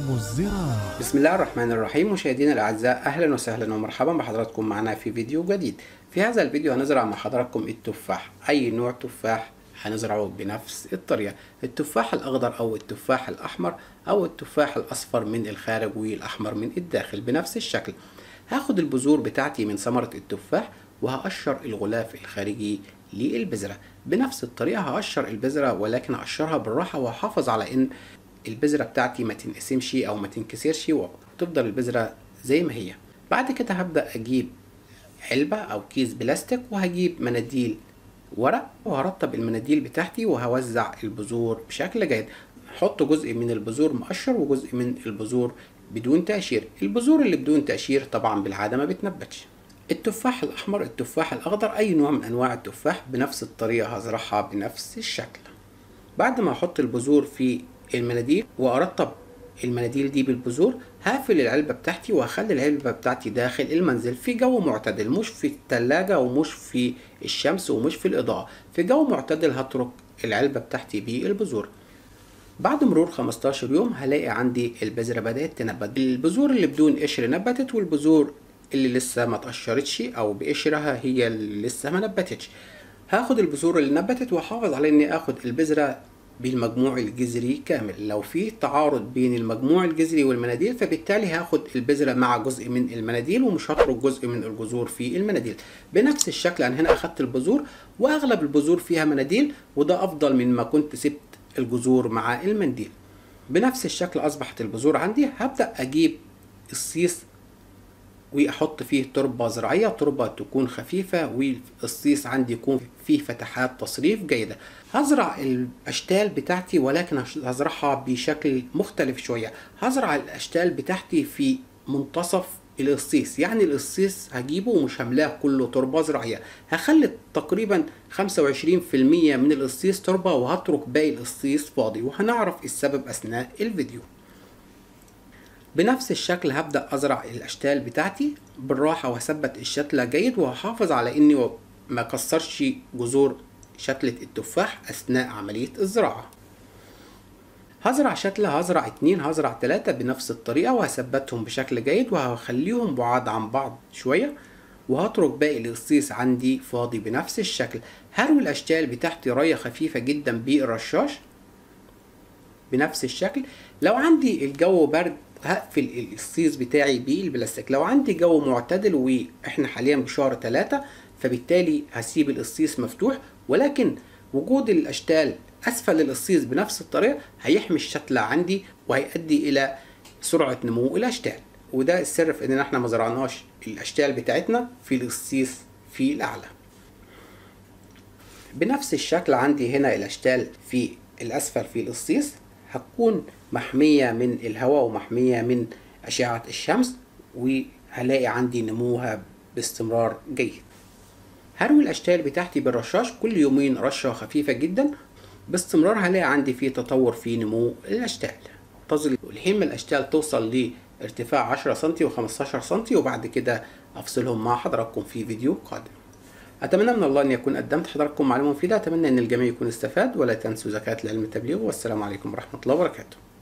عالم الزراعة بسم الله الرحمن الرحيم مشاهدينا الاعزاء اهلا وسهلا ومرحبا بحضراتكم معنا في فيديو جديد في هذا الفيديو هنزرع مع حضراتكم التفاح اي نوع تفاح هنزرعه بنفس الطريقة التفاح الاخضر او التفاح الاحمر او التفاح الاصفر من الخارج والاحمر من الداخل بنفس الشكل هاخد البذور بتاعتي من ثمرة التفاح وهقشر الغلاف الخارجي للبذرة بنفس الطريقة هقشر البذرة ولكن هقشرها بالراحة وهحافظ على ان البذرة بتاعتي ما تنقسمش او ما تنكسرش وتفضل البذرة زي ما هي بعد كده هبدأ اجيب علبة او كيس بلاستيك وهجيب مناديل ورق وهرطب المناديل بتاعتي وهوزع البذور بشكل جيد هحط جزء من البذور مقشر وجزء من البذور بدون تقشير البذور اللي بدون تقشير طبعا بالعادة ما بتنبتش التفاح الأحمر التفاح الأخضر أي نوع من أنواع التفاح بنفس الطريقة هزرعها بنفس الشكل بعد ما أحط البذور في المناديل وأرطب المناديل دي بالبذور هقفل العلبة بتاعتي وهخلي العلبة بتاعتي داخل المنزل في جو معتدل مش في التلاجة ومش في الشمس ومش في الإضاءة في جو معتدل هترك العلبة بتاعتي بالبذور بعد مرور 15 يوم هلاقي عندي البذرة بدأت تنبت البذور اللي بدون قشر نبتت والبذور اللي لسه ما اتقشرتش او بقشرها هي اللي لسه ما نبتتش هاخد البذور اللي نبتت واحافظ على اني اخد البذرة بالمجموع الجذري كامل لو في تعارض بين المجموع الجذري والمناديل فبالتالي هاخد البذرة مع جزء من المناديل ومش هترك جزء من الجذور في المناديل بنفس الشكل انا هنا اخدت البذور واغلب البذور فيها مناديل وده افضل من ما كنت سبت الجذور مع المنديل بنفس الشكل اصبحت البذور عندي هبدأ اجيب الصيص واحط فيه تربة زراعية تربة تكون خفيفة والصيص عندي يكون فيه فتحات تصريف جيدة هزرع الاشتال بتاعتي ولكن هزرعها بشكل مختلف شوية هزرع الاشتال بتاعتي في منتصف القصيص يعني القصيص هجيبه ومش هملاه كله تربة زراعية هخلي تقريبا 25% من القصيص تربة وهترك باقي القصيص فاضي وهنعرف السبب اثناء الفيديو بنفس الشكل هبدأ أزرع الأشتال بتاعتي بالراحة وهثبت الشتلة جيد وهحافظ على إني ما كسرش جذور شتلة التفاح أثناء عملية الزراعة هزرع شتلة هزرع اتنين هزرع تلاتة بنفس الطريقة وهثبتهم بشكل جيد وهخليهم بعاد عن بعض شوية وهترك باقي القصيص عندي فاضي بنفس الشكل هروي الأشتال بتاعتي رية خفيفة جدا بالرشاش بنفس الشكل لو عندي الجو برد هقفل الصيص بتاعي بالبلاستيك لو عندي جو معتدل واحنا حاليا بشهر ثلاثة فبالتالي هسيب القصيص مفتوح ولكن وجود الاشتال اسفل القصيص بنفس الطريقة هيحمي الشتلة عندي وهيؤدي الى سرعة نمو الاشتال وده السر في ان احنا ما زرعناش الاشتال بتاعتنا في القصيص في الاعلى بنفس الشكل عندي هنا الاشتال في الاسفل في القصيص هتكون محمية من الهواء ومحمية من أشعة الشمس وهلاقي عندي نموها باستمرار جيد هروي الأشتال بتاعتي بالرشاش كل يومين رشة خفيفة جدا باستمرار هلاقي عندي في تطور في نمو الأشتال انتظر الحين الأشتال توصل لارتفاع 10 سنتي و15 سنتي وبعد كده أفصلهم مع حضراتكم في فيديو قادم أتمنى من الله أن يكون قدمت حضراتكم معلومة مفيدة أتمنى أن الجميع يكون استفاد ولا تنسوا زكاة العلم التبليغ والسلام عليكم ورحمة الله وبركاته